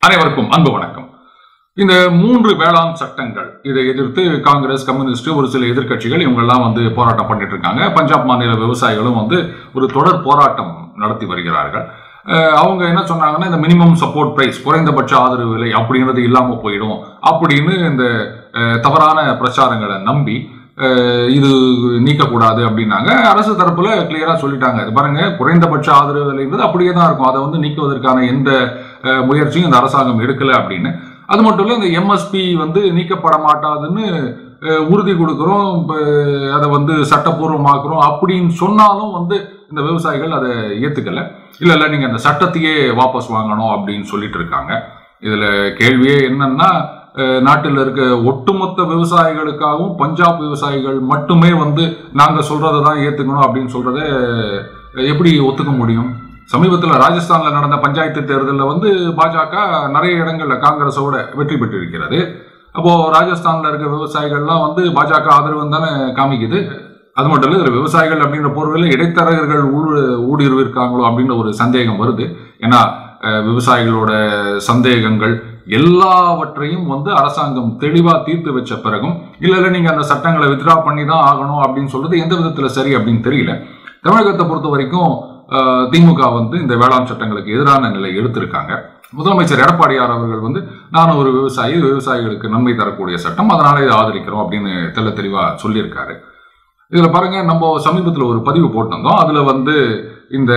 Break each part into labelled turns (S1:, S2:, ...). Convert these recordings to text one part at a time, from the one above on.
S1: அனைவருக்கும் அன்பு வணக்கம் இந்த மூன்று வேளாண் சட்டங்கள் இதை எதிர்த்து காங்கிரஸ் கம்யூனிஸ்ட் ஒரு சில எதிர்க்கட்சிகள் இவங்கெல்லாம் வந்து போராட்டம் பண்ணிட்டு இருக்காங்க பஞ்சாப் மாநில விவசாயிகளும் வந்து ஒரு தொடர் போராட்டம் நடத்தி வருகிறார்கள் அஹ் அவங்க என்ன சொன்னாங்கன்னா இந்த மினிமம் சப்போர்ட் பிரைஸ் குறைந்தபட்ச ஆதரவு விலை அப்படிங்கிறது இல்லாம போயிடும் அப்படின்னு இந்த அஹ், தவறான பிரச்சாரங்களை நம்பி அஹ், இது நீக்கக்கூடாது அப்படின்னாங்க அரசு தரப்புல கிளியரா சொல்லிட்டாங்க இது பாருங்க குறைந்தபட்ச ஆதரவு விலைன்றது அப்படியே தான் இருக்கும் அதை வந்து நீக்குவதற்கான எந்த அஹ், முயற்சியும் இந்த அரசாங்கம் எடுக்கல அப்படின்னு அது மட்டும் இல்ல இந்த எம்எஸ்பி வந்து நீக்கப்பட மாட்டாதுன்னு அஹ், உறுதி கொடுக்குறோம் இப்ப அதை வந்து சட்டப்பூர்வமாக்குறோம் அப்படின்னு சொன்னாலும் வந்து இந்த விவசாயிகள் அதை ஏத்துக்கல இல்ல இல்ல நீங்க அந்த சட்டத்தையே வாபஸ் வாங்கணும் அப்படின்னு சொல்லிட்டு இருக்காங்க இதுல கேள்வியே என்னன்னா அஹ், நாட்டில் இருக்க ஒட்டுமொத்த விவசாயிகளுக்காகவும் பஞ்சாப் விவசாயிகள் மட்டுமே வந்து நாங்க சொல்றதை தான் ஏத்துக்கணும் அப்படின்னு சொல்றதை அஹ், எப்படி ஒத்துக்க முடியும் சமீபத்தில் ராஜஸ்தான்ல நடந்த பஞ்சாயத்து தேர்தலில் வந்து பாஜக நிறைய இடங்கள்ல காங்கிரஸோட வெற்றி பெற்றிருக்கிறது அப்போ ராஜஸ்தான்ல இருக்க விவசாயிகள்லாம் வந்து பாஜக ஆதரவு தானே காமிக்குது அது மட்டும் இல்லை இதுல விவசாயிகள் அப்படின்ற போர்வையில் இடைத்தரகர்கள் ஊடு- ஊடுருவிருக்காங்களோ அப்படின்ற ஒரு சந்தேகம் வருது ஏன்னா அஹ், விவசாயிகளோட சந்தேகங்கள் எல்லாவற்றையும் வந்து அரசாங்கம் தெளிவா தீர்த்து வச்ச பிறகும் இல்ல இல்ல நீங்க அந்த சட்டங்களை வித்ரா பண்ணி தான் ஆகணும் அப்படின்னு சொல்றது எந்த விதத்துல சரி அப்படின்னு தெரியல தமிழகத்தை பொறுத்த வரைக்கும் அஹ், திமுக வந்து இந்த வேளாண் சட்டங்களுக்கு எதிரான நிலை எடுத்திருக்காங்க முதலமைச்சர் எடப்பாடியார் அவர்கள் வந்து நான் ஒரு விவசாயி விவசாயிகளுக்கு நன்மை தரக்கூடிய சட்டம் அதனால இதை ஆதரிக்கிறோம் அப்படின்னு தெள்ள தெளிவா சொல்லியிருக்காரு இதுல பாருங்க நம்ம சமீபத்துல ஒரு பதிவு போட்டிருந்தோம் அதுல வந்து இந்த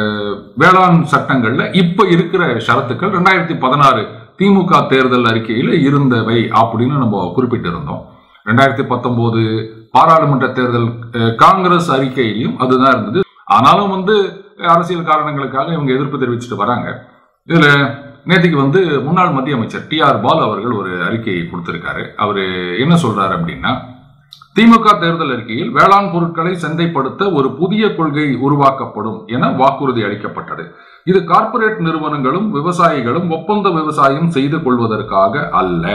S1: வேளாண் சட்டங்கள்ல இப்ப இருக்கிற ஷரத்துக்கள் ரெண்டாயிரத்தி பதினாறு திமுக தேர்தல் அறிக்கையில இருந்தவை அப்படின்னு நம்ம குறிப்பிட்டிருந்தோம் ரெண்டாயிரத்தி பத்தொன்பது பாராளுமன்ற தேர்தல் அஹ், காங்கிரஸ் அறிக்கையிலையும் அதுதான் இருந்தது ஆனாலும் வந்து அஹ், அரசியல் காரணங்களுக்காக இவங்க எதிர்ப்பு தெரிவிச்சுட்டு வராங்க இதுல நேற்றுக்கு வந்து முன்னாள் மத்திய அமைச்சர் டி ஆர் பால் அவர்கள் ஒரு அறிக்கையை கொடுத்திருக்காரு அவரு என்ன சொல்றாரு அப்படின்னா திமுக தேர்தல் அறிக்கையில் வேளாண் பொருட்களை சந்தைப்படுத்த ஒரு புதிய கொள்கை உருவாக்கப்படும் என வாக்குறுதி அளிக்கப்பட்டது இது கார்ப்பரேட் நிறுவனங்களும் விவசாயிகளும் ஒப்பந்த விவசாயம் செய்து கொள்வதற்காக அல்ல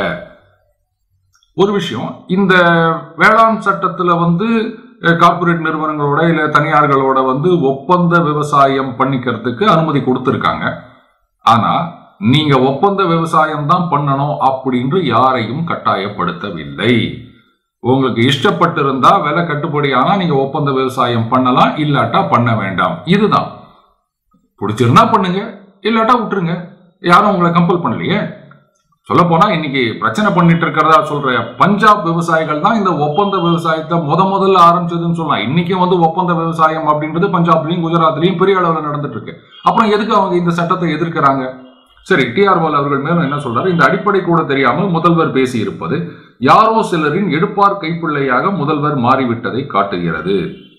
S1: ஒரு விஷயம் இந்த வேளாண் சட்டத்துல வந்து அஹ், கார்ப்பரேட் நிறுவனங்களோட இல்ல தனியார்களோட வந்து ஒப்பந்த விவசாயம் பண்ணிக்கிறதுக்கு அனுமதி கொடுத்திருக்காங்க ஆனா நீங்க ஒப்பந்த விவசாயம் தான் பண்ணணும் அப்படின்னு யாரையும் கட்டாயப்படுத்தவில்லை உங்களுக்கு இஷ்டப்பட்டிருந்தா விலை கட்டுப்படி ஆனா நீங்க ஒப்பந்த விவசாயம் பண்ணலாம் இல்லாட்டா பண்ண வேண்டாம் இதுதான் பிடிச்சிருந்தா பண்ணுங்க இல்லாட்டா விட்டுருங்க யாரும் உங்களை கம்பல் பண்ணலையே சொல்ல போனா இன்னைக்கு பிரச்சனை பண்ணிட்டு இருக்கிறதா சொல்ற பஞ்சாப் விவசாயிகள் தான் இந்த ஒப்பந்த விவசாயத்தை முத முதல்ல ஆரம்பிச்சதுன்னு சொல்லலாம் இன்னைக்கும் வந்து ஒப்பந்த விவசாயம் அப்படின்றது பஞ்சாப்லயும் குஜராத்லயும் பெரிய அளவுல நடந்துட்டு இருக்கு அப்புறம் எதுக்கு அவங்க இந்த சட்டத்தை எதிர்க்கிறாங்க சரி டிஆர் பால் அவர்கள் மேலும் என்ன சொல்றாரு இந்த அடிப்படை கூட தெரியாமல் முதல்வர் பேசி இருப்பது யாரோ சிலரின் எடுப்பார் கைப்பிள்ளையாக முதல்வர் மாறிவிட்டதை காட்டுகிறது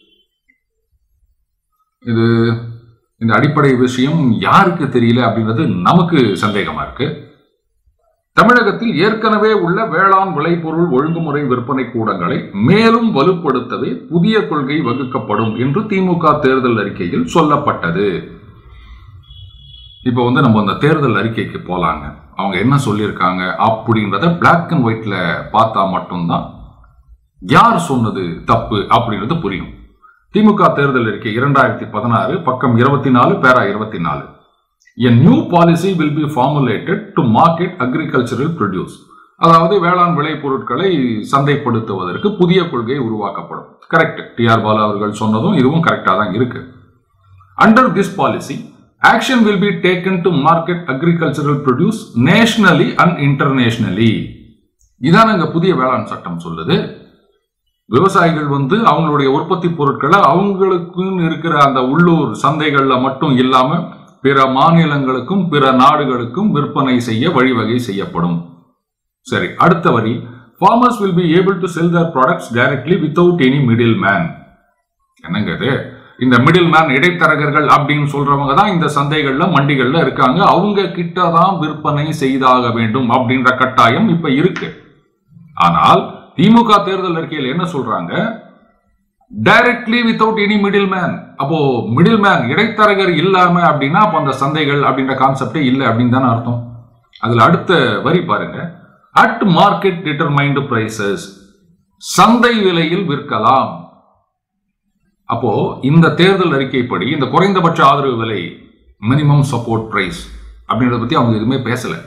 S1: இது இந்த அடிப்படை விஷயம் யாருக்கு தெரியல அப்படின்றது நமக்கு சந்தேகமா இருக்கு தமிழகத்தில் ஏற்கனவே உள்ள வேளாண் விளைபொருள் ஒழுங்குமுறை விற்பனை கூடங்களை மேலும் வலுப்படுத்தவே புதிய கொள்கை வகுக்கப்படும் என்று திமுக தேர்தல் அறிக்கையில் சொல்லப்பட்டது இப்போ வந்து நம்ம அந்த தேர்தல் அறிக்கைக்கு போலாங்க அவங்க என்ன சொல்லியிருக்காங்க அப்படின்றத பிளாக் அண்ட் ஒயிட்ல பார்த்தா மட்டும்தான் யார் சொன்னது தப்பு அப்படின்றது புரியும் திமுக தேர்தல் அறிக்கை இரண்டாயிரத்தி பதினாறு பக்கம் இருபத்தி நாலு பேரா இருபத்தி நாலு A new policy will be formulated to market agricultural produce. அதாவது வேளாண் விளைபொருட்களை சந்தைப்படுத்துவதற்கு புதிய கொள்கை உருவாக்கப்படும் கரெக்ட் டிஆர் பாலா அவர்கள் சொன்னதும் இதுவும் கரெக்டா தான் இருக்கு under this policy action will be taken to market agricultural produce nationally and internationally இதான் இங்க புதிய வேளாண் சட்டம் சொல்லுது விவசாயிகள் வந்து அவங்களுடைய உற்பத்தி பொருட்களை அவங்களுக்குன்னு இருக்கிற அந்த உள்ளூர் சந்தைகள்ல மட்டும் இல்லாம பிற மாநிலங்களுக்கும் பிற நாடுகளுக்கும் விற்பனை செய்ய வழிவகை செய்யப்படும் சரி அடுத்த வரி farmers will be able to sell their products directly without any middle man என்னங்க இது இந்த மிடில் மேன் இடைத்தரகர்கள் அப்படின்னு சொல்றவங்க தான் இந்த சந்தைகள்ல மண்டிகள்ல இருக்காங்க அவங்க கிட்ட தான் விற்பனை செய்தாக வேண்டும் அப்படின்ற கட்டாயம் இப்ப இருக்கு ஆனால் திமுக தேர்தல் அறிக்கையில் என்ன சொல்றாங்க directly without any middle man அப்போ மிடில் மேன் இடைத்தரகர் இல்லாம அப்படின்னா அப்போ அந்த சந்தைகள் அப்படின்ற கான்செப்டே இல்லை அப்படின்னு தானே அர்த்தம் அதுல அடுத்த வரி பாருங்க அட் மார்க்கெட் டிட்டர்மைண்டு பிரைசஸ் சந்தை விலையில் விற்கலாம் அப்போ இந்த தேர்தல் அறிக்கைப்படி இந்த குறைந்தபட்ச ஆதரவு விலை மினிமம் சப்போர்ட் பிரைஸ் அப்படின்றத பத்தி அவங்க எதுவுமே பேசல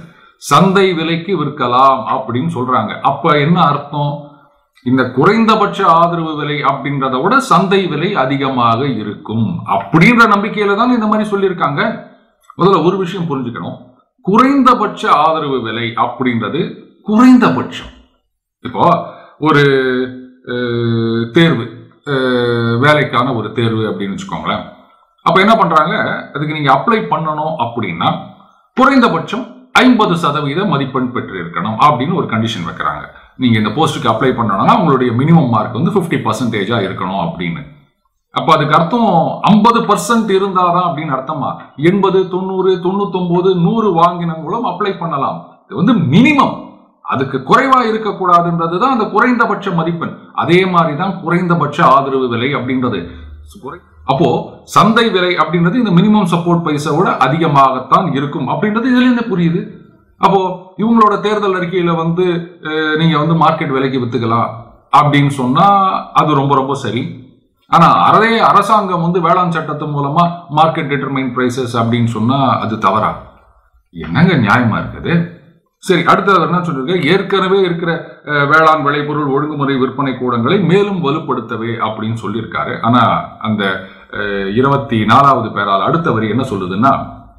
S1: சந்தை விலைக்கு விற்கலாம் அப்படின்னு சொல்றாங்க அப்ப என்ன அர்த்தம் இந்த குறைந்தபட்ச ஆதரவு விலை அப்படின்றத விட சந்தை விலை அதிகமாக இருக்கும் அப்படின்ற நம்பிக்கையில தான் இந்த மாதிரி சொல்லியிருக்காங்க முதல்ல ஒரு விஷயம் புரிஞ்சுக்கணும் குறைந்தபட்ச ஆதரவு விலை அப்படின்றது குறைந்தபட்சம் இப்போ ஒரு அஹ், தேர்வு அஹ், வேலைக்கான ஒரு தேர்வு அப்படின்னு வச்சுக்கோங்களேன் அப்ப என்ன பண்றாங்க அதுக்கு நீங்க அப்ளை பண்ணணும் அப்படின்னா குறைந்தபட்சம் ஐம்பது சதவீத மதிப்பெண் பெற்று இருக்கணும் அப்படின்னு ஒரு கண்டிஷன் வைக்கிறாங்க நீங்க இந்த போஸ்ட்டுக்கு அப்ளை பண்ணணும்னா உங்களுடைய மினிமம் மார்க் வந்து ஃபிஃப்டி பர்சன்டேஜா இருக்கணும் அப்படின்னு அப்ப அதுக்கு அர்த்தம் ஐம்பது பர்சன்ட் இருந்தாதான் அப்படின்னு அர்த்தமா எண்பது தொண்ணூறு தொண்ணூத்தொன்பது நூறு வாங்கினவங்களும் அப்ளை பண்ணலாம் இது வந்து மினிமம் அதுக்கு குறைவா இருக்கக்கூடாதுன்றது தான் அந்த குறைந்தபட்ச மதிப்பெண் அதே மாதிரி தான் குறைந்தபட்ச ஆதரவு விலை அப்படின்றது குறை- அப்போ சந்தை விலை அப்படின்றது இந்த மினிமம் சப்போர்ட் பைசாவோட அதிகமாகத்தான் இருக்கும் அப்படின்றது இதுல என்ன புரியுது அப்போ இவங்களோட தேர்தல் அறிக்கையில வந்து அஹ், நீங்க வந்து மார்க்கெட் விலைக்கு வித்துக்கலாம் அப்படின்னு சொன்னா அது ரொம்ப ரொம்ப சரி ஆனா அதே அரசாங்கம் வந்து வேளாண் சட்டத்து மூலமா மார்க்கெட் டிட்டர்மைன் பிரைசஸ் அப்படின்னு சொன்னா அது தவறா என்னங்க நியாயமா இருக்குது சரி அடுத்தது அவர் என்ன சொல்லிருக்க ஏற்கனவே இருக்கிற அஹ், வேளாண் விளைபொருள் ஒழுங்குமுறை விற்பனை கூடங்களை மேலும் வலுப்படுத்தவே அப்படின்னு சொல்லியிருக்காரு ஆனா அந்த அஹ், இருபத்தி நாலாவது பேரால் அடுத்த வரி என்ன சொல்லுதுன்னா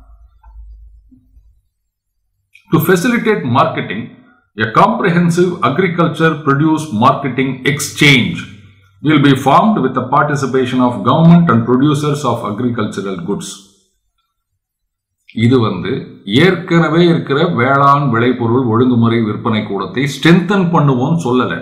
S1: to facilitate marketing a comprehensive agriculture produce marketing exchange will be formed with the participation of government and producers of agricultural goods இது வந்து ஏற்கனவே இருக்கிற வேளாண் விளைபொருள் ஒழுங்குமுறை விற்பனை கூடத்தை ஸ்ட்ரென்தன் பண்ணுவோம் சொல்லல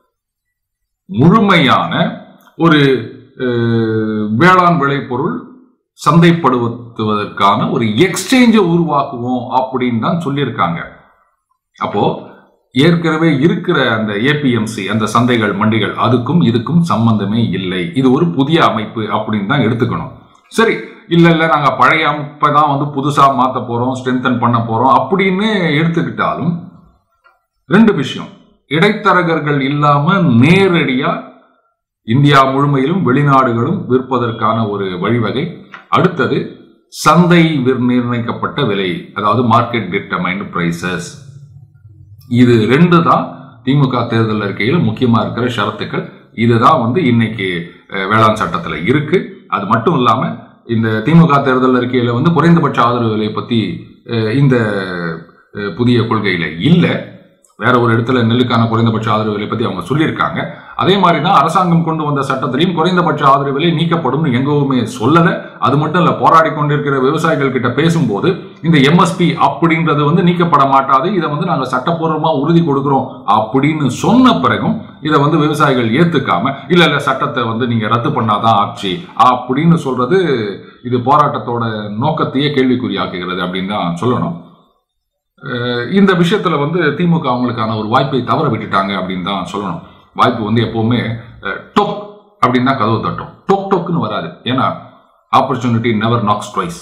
S1: முழுமையான ஒரு அஹ், வேளாண் விளைபொருள் சந்தைப்படுத்துவதற்கான ஒரு எக்ஸ்சேஞ்சை உருவாக்குவோம் அப்படின்னு தான் சொல்லியிருக்காங்க அப்போ ஏற்கனவே இருக்கிற அந்த ஏபிஎம்சி அந்த சந்தைகள் மண்டிகள் அதுக்கும் இதுக்கும் சம்பந்தமே இல்லை இது ஒரு புதிய அமைப்பு அப்படின்னு தான் எடுத்துக்கணும் சரி இல்ல இல்ல நாங்க பழைய அமைப்பை தான் வந்து புதுசா மாத்த போறோம் ஸ்ட்ரென்தன் பண்ண போறோம் அப்படின்னு எடுத்துக்கிட்டாலும் ரெண்டு விஷயம் இடைத்தரகர்கள் இல்லாம நேரடியா இந்தியா முழுமையிலும் வெளிநாடுகளும் விற்பதற்கான ஒரு வழிவகை அடுத்தது சந்தை விர்- நிர்ணயிக்கப்பட்ட விலை அதாவது மார்க்கெட் டிட்டர்மைன்டு பிரைசஸ் இது ரெண்டு தான் திமுக தேர்தல் அறிக்கையில் முக்கியமா இருக்கிற ஷரத்துக்கள் இதுதான் வந்து இன்னைக்கு அஹ், வேளாண் சட்டத்துல இருக்கு அது மட்டும் இல்லாம இந்த திமுக தேர்தல் அறிக்கையில வந்து குறைந்தபட்ச ஆதரவு விலை பத்தி அஹ், இந்த அஹ், புதிய கொள்கையில இல்ல வேற ஒரு இடத்துல நெல்லுக்கான குறைந்தபட்ச ஆதரவு விலை பத்தி அவங்க சொல்லியிருக்காங்க அதே மாதிரி தான் அரசாங்கம் கொண்டு வந்த சட்டத்திலையும் குறைந்தபட்ச ஆதரவு விலை நீக்கப்படும் எங்கவுமே சொல்லல அது மட்டும் இல்ல போராடி கொண்டிருக்கிற விவசாயிகள் கிட்ட பேசும்போது இந்த எம்எஸ்பி அப்படின்றது வந்து நீக்கப்பட மாட்டாது இதை வந்து நாங்க சட்டப்பூர்வமா உறுதி கொடுக்கிறோம் அப்படின்னு சொன்ன பிறகும் இதை வந்து விவசாயிகள் ஏத்துக்காம இல்ல இல்ல சட்டத்தை வந்து நீங்க ரத்து பண்ணாதான் ஆட்சி அப்படின்னு சொல்றது இது போராட்டத்தோட நோக்கத்தையே கேள்விக்குறியாக்குகிறது அப்படின்னு தான் சொல்லணும் அஹ் இந்த விஷயத்துல வந்து திமுக அவங்களுக்கான ஒரு வாய்ப்பை தவற விட்டுட்டாங்க அப்படின்னு தான் சொல்லணும் வாய்ப்பு வந்து எப்பவுமே அஹ், டொக் அப்படின்னு தான் கதவு தட்டும் டொக் டொக்குன்னு வராது ஏன்னா ஆப்பர்ச்சுனிட்டி நெவர் நாக்ஸ் ட்வைஸ்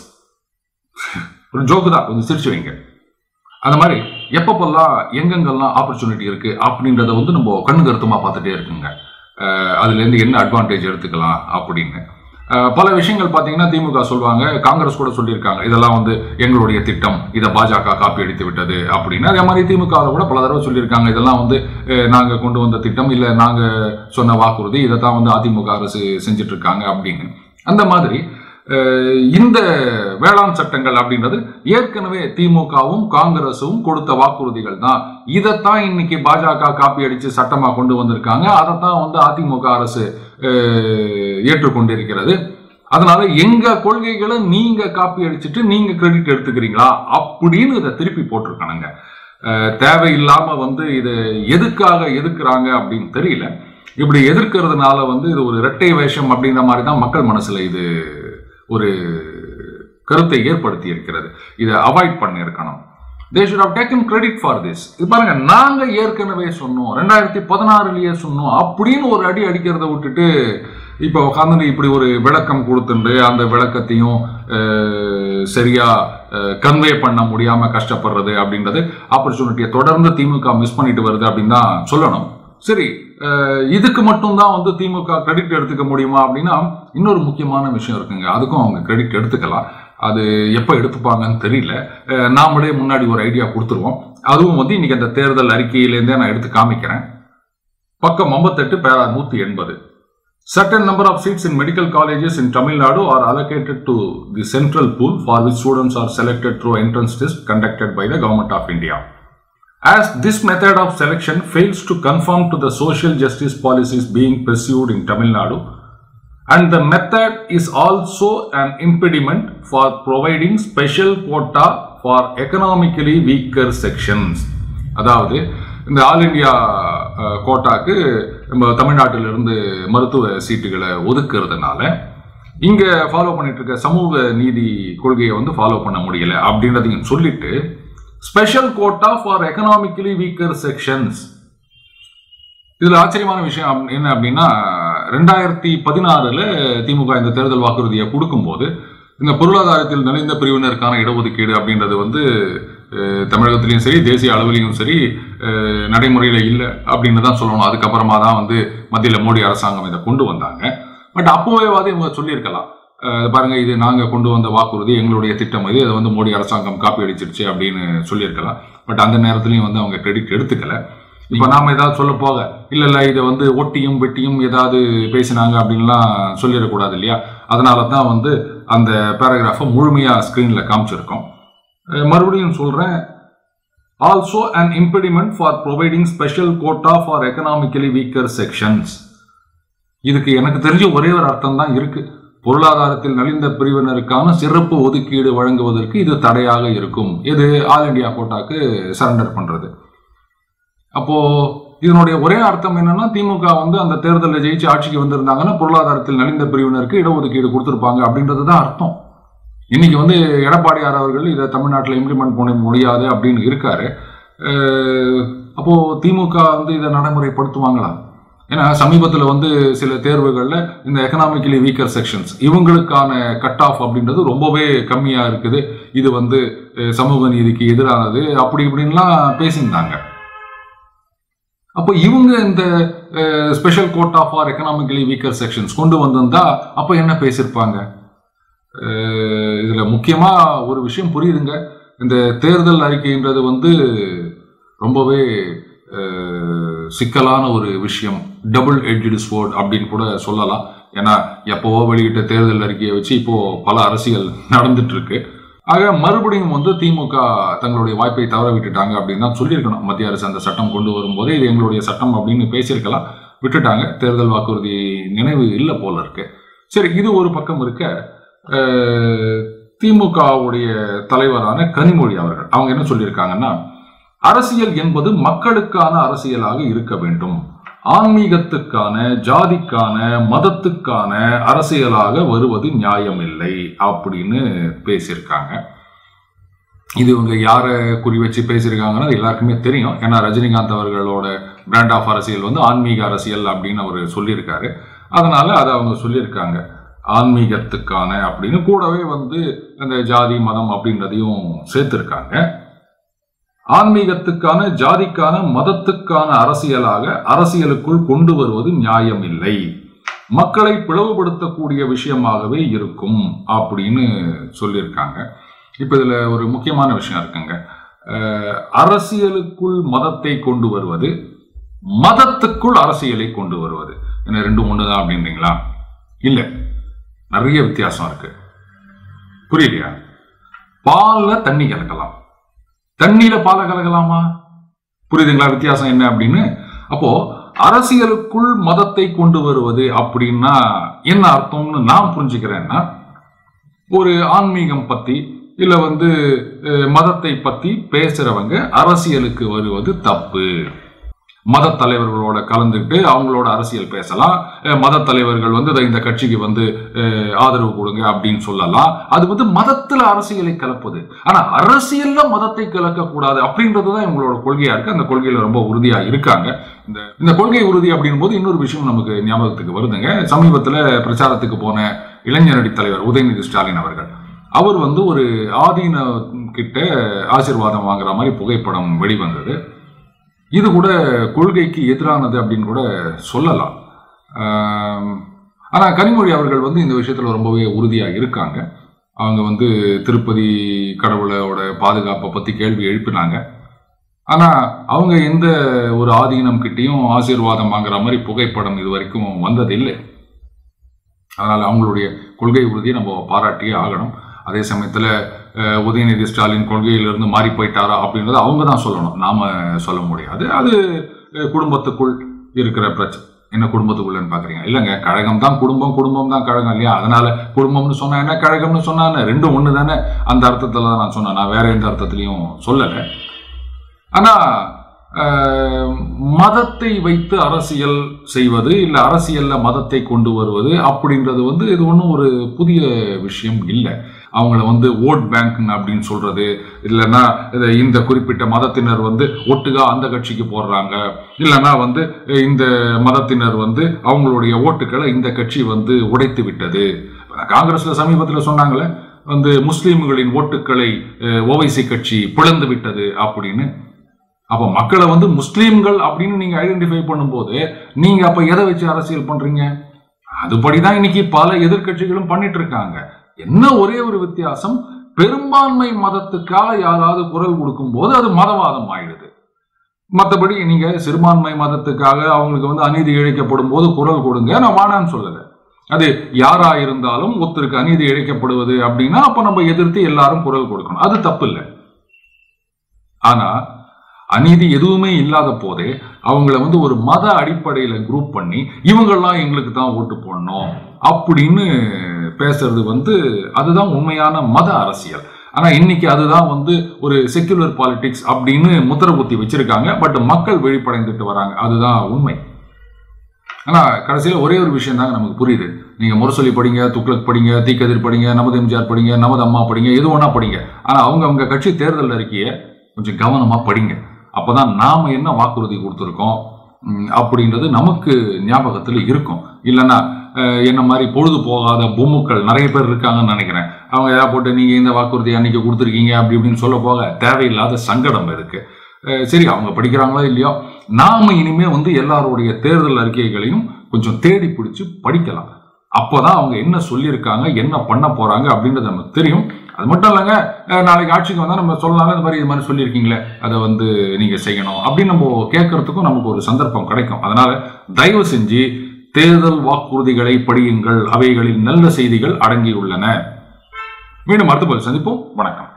S1: ஒரு ஜோக்கு தான் கொஞ்சம் சிரிச்சு வைங்க அந்த மாதிரி எப்பப்பெல்லாம் எங்கெங்கெல்லாம் ஆப்பர்ச்சுனிட்டி இருக்கு அப்படின்றத வந்து நம்ம கண்ணு கருத்துமா பார்த்துட்டே இருக்குங்க அஹ் அதுல இருந்து என்ன அட்வான்டேஜ் எடுத்துக்கலாம் அப்படின்னு அஹ் பல விஷயங்கள் பார்த்தீங்கன்னா திமுக சொல்லுவாங்க காங்கிரஸ் கூட சொல்லியிருக்காங்க இதெல்லாம் வந்து எங்களுடைய திட்டம் இதை பாஜக காப்பி அடித்து விட்டது அப்படின்னு அதே மாதிரி திமுக ல கூட பல தடவை சொல்லியிருக்காங்க இதெல்லாம் வந்து அஹ், நாங்க கொண்டு வந்த திட்டம் இல்லை நாங்க சொன்ன வாக்குறுதி இதை தான் வந்து அதிமுக அரசு செஞ்சுட்டு இருக்காங்க அப்படின்னு அந்த மாதிரி அஹ், இந்த வேளாண் சட்டங்கள் அப்படின்றது ஏற்கனவே திமுகவும் காங்கிரஸும் கொடுத்த வாக்குறுதிகள் தான் இதைத்தான் இன்னைக்கு பாஜக காப்பி அடிச்சு சட்டமா கொண்டு வந்திருக்காங்க அதைத்தான் வந்து அதிமுக அரசு அஹ், ஏற்றுக்கொண்டிருக்கிறது அதனால எங்க கொள்கைகளை நீங்க காப்பி அடிச்சுட்டு நீங்க கிரெடிட் எடுத்துக்கிறீங்களா அப்படின்னு இதை திருப்பி போட்டிருக்கானுங்க அஹ், தேவையில்லாம வந்து இது எதுக்காக எதுக்குறாங்க அப்படின்னு தெரியல இப்படி எதிர்க்கிறதுனால வந்து இது ஒரு இரட்டை வேஷம் அப்படின்ற மாதிரி தான் மக்கள் மனசுல இது ஒரு கருத்தை ஏற்படுத்தி இருக்கிறது இதை அவாய்ட் பண்ணியிருக்கணும் they should have taken credit for this இது பாருங்க நாங்க ஏற்கனவே சொன்னோம் ரெண்டாயிரத்தி பதினாறுலயே சொன்னோம் அப்படின்னு ஒரு அடி அடிக்கிறத விட்டுட்டு இப்போ உட்காந்து இப்படி ஒரு விளக்கம் கொடுத்துண்டு அந்த விளக்கத்தையும் அஹ், சரியா கன்வே பண்ண முடியாம கஷ்டப்படுறது அப்படின்றது ஆப்பர்ச்சுனிட்டியை தொடர்ந்து திமுக மிஸ் பண்ணிட்டு வருது அப்படின்னு தான் சொல்லணும் சரி அஹ், இதுக்கு மட்டும்தான் வந்து திமுக கிரெடிட் எடுத்துக்க முடியுமா அப்படின்னா இன்னொரு முக்கியமான விஷயம் இருக்குங்க அதுக்கும் அவங்க கிரெடிட் எடுத்துக்கலாம் அது எப்போ எடுத்துப்பாங்கன்னு தெரியல அஹ், நாமளே முன்னாடி ஒரு ஐடியா கொடுத்துருவோம் அதுவும் வந்து இன்னைக்கு அந்த தேர்தல் அறிக்கையிலேருந்தே நான் எடுத்து காமிக்கிறேன் பக்கம் 58 பேரா நூத்தி எண்பது Certain number of seats in medical colleges in Tamil Nadu are allocated to the central pool for which students are selected through entrance test conducted by the Government of India. As this method of selection fails to conform to the social justice policies being pursued in Tamil Nadu, and the method is also an impediment for providing special quota for economically weaker sections. அதாவது இந்த all India அஹ், கோட்டாக்கு நம்ம தமிழ்நாட்டிலிருந்து மருத்துவ சீட்டுகளை ஒதுக்குறதுனால இங்க follow பண்ணிட்டு இருக்க சமூக நீதி கொள்கையை வந்து ஃபாலோ பண்ண முடியல அப்படின்றதையும் சொல்லிட்டு special quota for economically weaker sections இதுல ஆச்சரியமான விஷயம் அப்~ என்ன அப்படின்னா ரெண்டாயிரத்தி பதினாறுல திமுக இந்த தேர்தல் வாக்குறுதியை கொடுக்கும்போது இந்த பொருளாதாரத்தில் நலிந்த பிரிவினருக்கான இடஒதுக்கீடு அப்படின்றது வந்து அஹ், தமிழகத்திலையும் சரி தேசிய அளவிலையும் சரி அஹ், நடைமுறையில இல்லை அப்படின்னு தான் சொல்லணும் அதுக்கப்புறமா தான் வந்து மத்தியில மோடி அரசாங்கம் இதை கொண்டு வந்தாங்க பட் அப்போவே வந்து இவங்க சொல்லியிருக்கலாம் அஹ், பாருங்க இது நாங்க கொண்டு வந்த வாக்குறுதி எங்களுடைய திட்டம் இது அதை வந்து மோடி அரசாங்கம் காப்பி அடிச்சிருச்சு அப்படின்னு சொல்லியிருக்கலாம் பட் அந்த நேரத்துலையும் வந்து அவங்க கிரெடிட் எடுத்துக்கல இப்ப நாம ஏதாவது சொல்ல போக இல்ல இல்ல இதை வந்து ஒட்டியும் வெட்டியும் ஏதாவது பேசினாங்க அப்படின்லாம் சொல்லிடக்கூடாது இல்லையா அதனால தான் வந்து அந்த பேராகிராஃபை முழுமையா ஸ்கிரீன்ல காமிச்சிருக்கோம் அஹ் மறுபடியும் சொல்றேன் also an impediment for providing special quota for economically weaker sections இதுக்கு எனக்கு தெரிஞ்ச ஒரே ஒரு அர்த்தம் தான் இருக்கு பொருளாதாரத்தில் நலிந்த பிரிவினருக்கான சிறப்பு ஒதுக்கீடு வழங்குவதற்கு இது தடையாக இருக்கும் இது ஆல் இந்தியா கோட்டாக்கு சரண்டர் பண்றது அப்போ இதனுடைய ஒரே அர்த்தம் என்னன்னா திமுக வந்து அந்த தேர்தலில் ஜெயிச்சு ஆட்சிக்கு வந்திருந்தாங்கன்னா பொருளாதாரத்தில் நலிந்த பிரிவினருக்கு இடஒதுக்கீடு கொடுத்திருப்பாங்க அப்படின்றது தான் அர்த்தம் இன்னைக்கு வந்து எடப்பாடியார் அவர்கள் இதை தமிழ்நாட்டில் இம்ப்ளிமெண்ட் பண்ண முடியாது அப்படின்னு இருக்காரு அஹ் அப்போ திமுக வந்து இதை நடைமுறைப்படுத்துவாங்களா ஏன்னா சமீபத்தில் வந்து சில தேர்வுகளில் இந்த எக்கனாமிக்கலி வீக்கர் செக்ஷன்ஸ் இவங்களுக்கான கட் ஆஃப் அப்படின்றது ரொம்பவே கம்மியாக இருக்குது இது வந்து அஹ், சமூக நீதிக்கு எதிரானது அப்படி இப்படின்லாம் பேசியிருந்தாங்க அப்போ இவங்க இந்த special quota for economically weaker sections கொண்டு வந்திருந்தா அப்போ என்ன பேசியிருப்பாங்க அஹ், இதுல முக்கியமா ஒரு விஷயம் புரியுதுங்க இந்த தேர்தல் அறிக்கைன்றது வந்து ரொம்பவே அஹ், சிக்கலான ஒரு விஷயம் டபுள் எட்ஜடு ஸ்வோர்ட் அப்படின்னு கூட சொல்லலாம் ஏன்னா எப்போவோ வெளியிட்ட தேர்தல் அறிக்கையை வச்சு இப்போ பல அரசியல் நடந்துட்டு இருக்கு ஆக மறுபடியும் வந்து திமுக தங்களுடைய வாய்ப்பை தவற விட்டுட்டாங்க அப்படின்னு தான் சொல்லியிருக்கணும் மத்திய அரசு அந்த சட்டம் கொண்டு வரும்போது இது எங்களுடைய சட்டம் அப்படின்னு பேசியிருக்கலாம் விட்டுட்டாங்க தேர்தல் வாக்குறுதி நினைவு இல்லை போல இருக்கு சரி இது ஒரு பக்கம் இருக்க அஹ், திமுகவுடைய தலைவரான கனிமொழி அவர்கள் அவங்க என்ன சொல்லியிருக்காங்கன்னா அரசியல் என்பது மக்களுக்கான அரசியலாக இருக்க வேண்டும் ஆன்மீகத்துக்கான ஜாதிக்கான மதத்துக்கான அரசியலாக வருவது நியாயமில்லை அப்படின்னு பேசியிருக்காங்க இது இவங்க யாரை குறி வச்சு பேசியிருக்காங்கன்னா அது எல்லாருக்குமே தெரியும் ஏன்னா ரஜினிகாந்த் அவர்களோட பிராண்ட் ஆஃப் அரசியல் வந்து ஆன்மீக அரசியல் அப்படின்னு அவர் சொல்லியிருக்காரு அதனால அதை அவங்க சொல்லியிருக்காங்க ஆன்மீகத்துக்கான அப்படின்னு கூடவே வந்து அந்த ஜாதி மதம் அப்படின்றதையும் சேர்த்திருக்காங்க ஆன்மீகத்துக்கான ஜாதிக்கான மதத்துக்கான அரசியலாக அரசியலுக்குள் கொண்டு வருவது நியாயமில்லை மக்களை பிளவுபடுத்தக்கூடிய விஷயமாகவே இருக்கும் அப்படின்னு சொல்லியிருக்காங்க இப்போ இதுல ஒரு முக்கியமான விஷயம் இருக்குங்க அஹ், அரசியலுக்குள் மதத்தை கொண்டு வருவது மதத்துக்குள் அரசியலை கொண்டு வருவது என்ன ரெண்டும் ஒண்ணுதான் அப்படின்றீங்களா இல்ல நிறைய வித்தியாசம் இருக்கு புரியலையா பால்ல தண்ணி கலக்கலாம் தண்ணியில பாலை கலக்கலாமா புரியுதுங்களா வித்தியாசம் என்ன அப்படின்னு அப்போ அரசியலுக்குள் மதத்தை கொண்டு வருவது அப்படின்னா என்ன அர்த்தம்னு நான் புரிஞ்சுக்கிறேன்னா ஒரு ஆன்மீகம் பத்தி இல்ல வந்து அஹ், மதத்தை பத்தி பேசுறவங்க அரசியலுக்கு வருவது தப்பு மத தலைவர்களோட கலந்துக்கிட்டு அவங்களோட அரசியல் பேசலாம் அஹ், மத தலைவர்கள் வந்து "இதோ இந்த கட்சிக்கு வந்து அஹ், ஆதரவு கொடுங்க அப்படின்னு சொல்லலாம் அது வந்து மதத்துல அரசியலை கலப்பது ஆனா அரசியல்ல மதத்தை கலக்க கூடாது அப்படின்றதுதான் இவங்களோட கொள்கையா இருக்கு அந்த கொள்கையில ரொம்ப உறுதியா இருக்காங்க இந்த இந்த கொள்கை உறுதி அப்படின் போது இன்னொரு விஷயம் நமக்கு ஞாபகத்துக்கு வருதுங்க சமீபத்துல பிரச்சாரத்துக்கு போன இளைஞரணி தலைவர் உதயநிதி ஸ்டாலின் அவர்கள் அவர் வந்து ஒரு ஆதீன கிட்ட ஆசீர்வாதம் வாங்குற மாதிரி புகைப்படம் வெளிவந்தது இது கூட கொள்கைக்கு எதிரானது அப்படின்னு கூட சொல்லலாம் ஆம், ஆனா கனிமொழி அவர்கள் வந்து இந்த விஷயத்துல ரொம்பவே உறுதியா இருக்காங்க அவங்க வந்து திருப்பதி கடவுளோட பாதுகாப்பை பத்தி கேள்வி எழுப்பினாங்க ஆனா அவங்க எந்த ஒரு ஆதீனம் கிட்டேயும் ஆசீர்வாதம் வாங்குற மாதிரி புகைப்படம் இது வரைக்கும் வந்ததில்லை அதனால அவங்களுடைய கொள்கை உறுதியை நம்ம பாராட்டியே ஆகணும் அதே சமயத்துல அஹ், உதயநிதி ஸ்டாலின் கொள்கையிலிருந்து மாறி போயிட்டாரா அப்படின்றத அவங்க தான் சொல்லணும் நாம சொல்ல முடியாது அது அஹ், குடும்பத்துக்குள் இருக்கிற பிரச்சனை என்ன குடும்பத்துக்குள்ளன்னு பாக்குறீங்க இல்லைங்க கழகம் தான் குடும்பம் குடும்பம் தான் கழகம் இல்லையா அதனால குடும்பம்னு சொன்னா என்ன கழகம்னு சொன்னா என்ன ரெண்டும் ஒண்ணு தானே அந்த அர்த்தத்துல தான் நான் சொன்னேன் நான் வேற எந்த அர்த்தத்திலையும் சொல்லலை ஆனா அஹ், மதத்தை வைத்து அரசியல் செய்வது இல்ல அரசியல்ல மதத்தை கொண்டு வருவது அப்படின்றது வந்து இது ஒன்றும் ஒரு புதிய விஷயம் இல்லை அவங்கள வந்து ஓட் பேங்க் அப்படின்னு சொல்றது இல்லைன்னா இது இந்த குறிப்பிட்ட மதத்தினர் வந்து ஒட்டுகா அந்த கட்சிக்கு போடுறாங்க இல்லைன்னா வந்து இந்த மதத்தினர் வந்து அவங்களுடைய ஓட்டுக்களை இந்த கட்சி வந்து உடைத்து விட்டது காங்கிரஸ்ல சமீபத்தில் சொன்னாங்களே வந்து முஸ்லீம்களின் ஓட்டுக்களை அஹ், ஓவைசி கட்சி பிளந்து விட்டது அப்படின்னு அப்ப மக்களை வந்து முஸ்லீம்கள் அப்படின்னு நீங்க ஐடென்டிஃபை பண்ணும்போது நீங்க அப்ப எதை வச்சு அரசியல் பண்றீங்க அதுபடிதான் இன்னைக்கு பல எதிர்க்கட்சிகளும் பண்ணிட்டு இருக்காங்க என்ன ஒரே ஒரு வித்தியாசம் பெரும்பான்மை மதத்துக்காக யாராவது குரல் கொடுக்கும் போது அது மதவாதம் ஆயிடுது மற்றபடி நீங்க சிறுபான்மை மதத்துக்காக அவங்களுக்கு வந்து அநீதி இழைக்கப்படும் போது குரல் கொடுங்க நான் வானான்னு சொல்லல அது யாரா இருந்தாலும் ஒருத்தருக்கு அநீதி இழைக்கப்படுவது அப்படின்னா அப்ப நம்ம எதிர்த்து எல்லாரும் குரல் கொடுக்கணும் அது தப்பு இல்லை ஆனா அநீதி எதுவுமே இல்லாத போதே அவங்கள வந்து ஒரு மத அடிப்படையில குரூப் பண்ணி இவங்கெல்லாம் எங்களுக்கு தான் ஓட்டு போடணும் அப்படின்னு பேசுறது வந்து அதுதான் உண்மையான மத அரசியல் ஆனா இன்னைக்கு அதுதான் வந்து ஒரு செக்குலர் பாலிடிக்ஸ் அப்படின்னு முத்திர குத்தி வச்சிருக்காங்க பட் மக்கள் விழிப்படைந்துட்டு வராங்க அதுதான் உண்மை ஆனா கடைசியில ஒரே ஒரு விஷயம் தாங்க நமக்கு புரியுது நீங்க முரசொலி படிங்க துக்ளக் படிங்க தீக்கதிர் படிங்க நமது எம்ஜிஆர் படிங்க நமது அம்மா படிங்க எது ஒண்ணா படிங்க ஆனா அவங்க அவங்க கட்சி தேர்தல் அறிக்கையை கொஞ்சம் கவனமா படிங்க அப்பதான் நாம என்ன வாக்குறுதி கொடுத்துருக்கோம் ம், அப்படின்றது நமக்கு ஞாபகத்துல இருக்கும் இல்லைன்னா அஹ், என்ன மாதிரி பொழுது போகாத பொம்முக்கள் நிறைய பேர் இருக்காங்கன்னு நினைக்கிறேன் அவங்க ஏதாவது போட்டு நீங்க இந்த வாக்குறுதி அன்னைக்கு கொடுத்துருக்கீங்க அப்படி இப்படின்னு சொல்ல போக தேவையில்லாத சங்கடம் இருக்கு அஹ், சரி அவங்க படிக்கிறாங்களோ இல்லையோ நாம இனிமே வந்து எல்லாருடைய தேர்தல் அறிக்கைகளையும் கொஞ்சம் தேடி பிடிச்சு படிக்கலாம் அப்போதான் அவங்க என்ன சொல்லியிருக்காங்க என்ன பண்ண போறாங்க அப்படின்றது நமக்கு தெரியும் அது மட்டும் இல்லைங்க அஹ் நாளைக்கு ஆட்சிக்கு வந்தா நம்ம சொல்லலாம் இந்த மாதிரி இது மாதிரி சொல்லியிருக்கீங்களே அதை வந்து நீங்க செய்யணும் அப்படின்னு நம்ம கேட்கறதுக்கும் நமக்கு ஒரு சந்தர்ப்பம் கிடைக்கும் அதனால தயவு செஞ்சு தேர்தல் வாக்குறுதிகளை படியுங்கள் அவைகளில் நல்ல செய்திகள் அடங்கியுள்ளன மீண்டும் அடுத்த பதில் சந்திப்போம் வணக்கம்